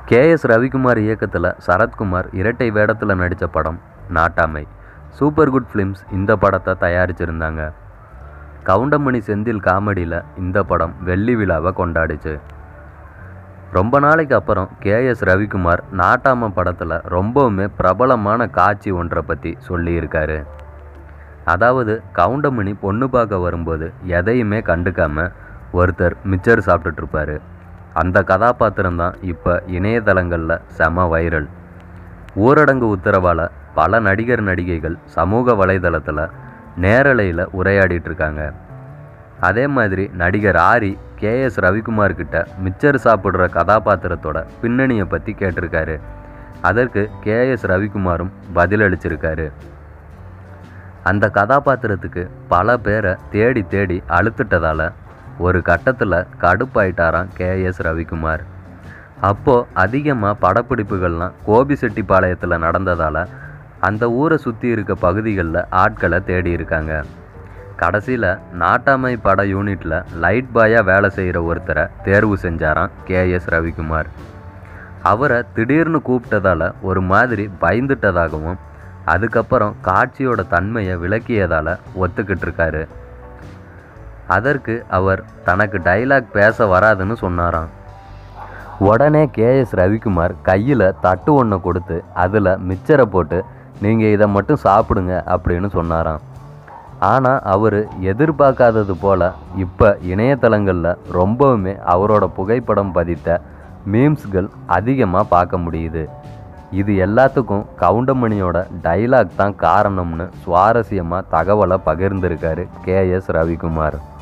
K S Ravikumar இயக்கத்தில் சரத்குமார் இரட்டை வேடத்தில் நடித்த படம் நாட்டாமை சூப்பர் குட் ஃபிலிம்ஸ் இந்த படத்தை தயாரிச்சிருந்தாங்க கவுண்டமணி செந்தில் காமெடியில் இந்த படம் வெள்ளி விழாவை கொண்டாடிச்சு ரொம்ப நாளைக்கு அப்புறம் கே எஸ் ரவிக்குமார் நாட்டாம படத்தில் ரொம்பவுமே பிரபலமான காட்சி ஒன்றை பற்றி சொல்லியிருக்காரு அதாவது கவுண்டமணி பொண்ணு பார்க்க வரும்போது எதையுமே கண்டுக்காம ஒருத்தர் மிச்சர் சாப்பிட்டுட்டு இருப்பாரு அந்த கதாபாத்திரம் தான் இப்போ இணையதளங்களில் செம வைரல் ஊரடங்கு உத்தரவால் பல நடிகர் நடிகைகள் சமூக வலைதளத்தில் நேரலையில் உரையாடிட்டு இருக்காங்க அதே மாதிரி நடிகர் ஆரி கே எஸ் ரவிக்குமார் கிட்ட மிச்சர் சாப்பிட்ற கதாபாத்திரத்தோட பின்னணியை பற்றி கேட்டிருக்காரு அதற்கு கே எஸ் ரவிக்குமாரும் பதிலளிச்சிருக்காரு அந்த கதாபாத்திரத்துக்கு பல பேரை தேடி தேடி அழுத்துட்டதால் ஒரு கட்டத்தில் கடுப்பாயிட்டாராம் கே எஸ் ரவிக்குமார் அப்போது அதிகமாக படப்பிடிப்புகள்லாம் கோபிசெட்டிப்பாளையத்தில் நடந்ததால் அந்த ஊரை சுற்றி இருக்க பகுதிகளில் ஆட்களை தேடி இருக்காங்க கடைசியில் நாட்டாமை பட யூனிட்டில் லைட் பாயாக வேலை செய்கிற ஒருத்தரை தேர்வு செஞ்சாராம் கே எஸ் ரவிக்குமார் அவரை திடீர்னு கூப்பிட்டதால் ஒரு மாதிரி பயந்துட்டதாகவும் அதுக்கப்புறம் காட்சியோட தன்மையை விளக்கியதால் ஒத்துக்கிட்டு இருக்காரு அதற்கு அவர் தனக்கு டைலாக் பேச வராதுன்னு சொன்னாராம் உடனே கேஎஸ் ரவிக்குமார் கையில் தட்டு ஒன்று கொடுத்து அதில் மிச்சரை போட்டு நீங்கள் இதை மட்டும் சாப்பிடுங்க அப்படின்னு சொன்னாராம் ஆனால் அவர் எதிர்பார்க்காதது போல் இப்போ இணையதளங்களில் ரொம்பவுமே அவரோட புகைப்படம் பதித்த மீம்ஸ்கள் அதிகமாக பார்க்க முடியுது இது எல்லாத்துக்கும் கவுண்டமணியோட டைலாக் தான் காரணம்னு சுவாரஸ்யமாக தகவலை பகிர்ந்திருக்காரு கேஎஸ் ரவிக்குமார்